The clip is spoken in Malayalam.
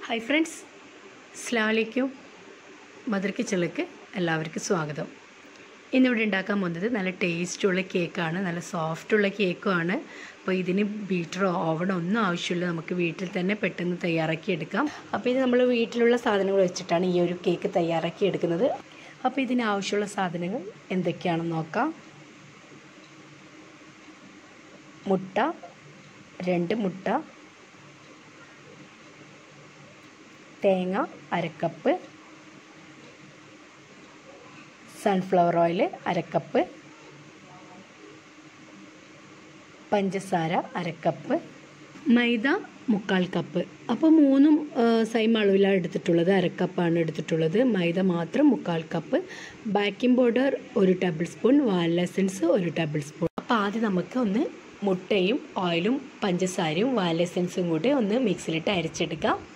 ഹായ് ഫ്രണ്ട്സ് അസ്ലാമലൈക്കും മദർ കിച്ചണിലേക്ക് എല്ലാവർക്കും സ്വാഗതം ഇന്നിവിടെ ഉണ്ടാക്കാൻ പോകുന്നത് നല്ല ടേസ്റ്റുള്ള കേക്കാണ് നല്ല സോഫ്റ്റുള്ള കേക്കുമാണ് അപ്പോൾ ഇതിന് ബീറ്ററോ ഓവണോ ഒന്നും ആവശ്യമില്ല നമുക്ക് വീട്ടിൽ തന്നെ പെട്ടെന്ന് തയ്യാറാക്കി എടുക്കാം അപ്പോൾ ഇത് നമ്മൾ വീട്ടിലുള്ള സാധനങ്ങൾ വെച്ചിട്ടാണ് ഈ ഒരു കേക്ക് തയ്യാറാക്കി എടുക്കുന്നത് അപ്പോൾ ഇതിന് ആവശ്യമുള്ള സാധനങ്ങൾ എന്തൊക്കെയാണെന്ന് നോക്കാം മുട്ട രണ്ട് മുട്ട തേങ്ങ അരക്കപ്പ് സൺഫ്ലവർ ഓയിൽ അരക്കപ്പ് പഞ്ചസാര അരക്കപ്പ് മൈദ മുക്കാൽ കപ്പ് അപ്പോൾ മൂന്നും സെയിം അളവിലാണ് എടുത്തിട്ടുള്ളത് അരക്കപ്പാണ് എടുത്തിട്ടുള്ളത് മൈദ മാത്രം മുക്കാൽ കപ്പ് ബേക്കിംഗ് പൗഡർ ഒരു ടേബിൾ സ്പൂൺ വാനില എസൻസ് ഒരു ടേബിൾ സ്പൂൺ അപ്പോൾ ആദ്യം നമുക്ക് ഒന്ന് മുട്ടയും ഓയിലും പഞ്ചസാരയും വാനില എസൻസും കൂടി ഒന്ന് മിക്സിയിലിട്ട് അരച്ചെടുക്കാം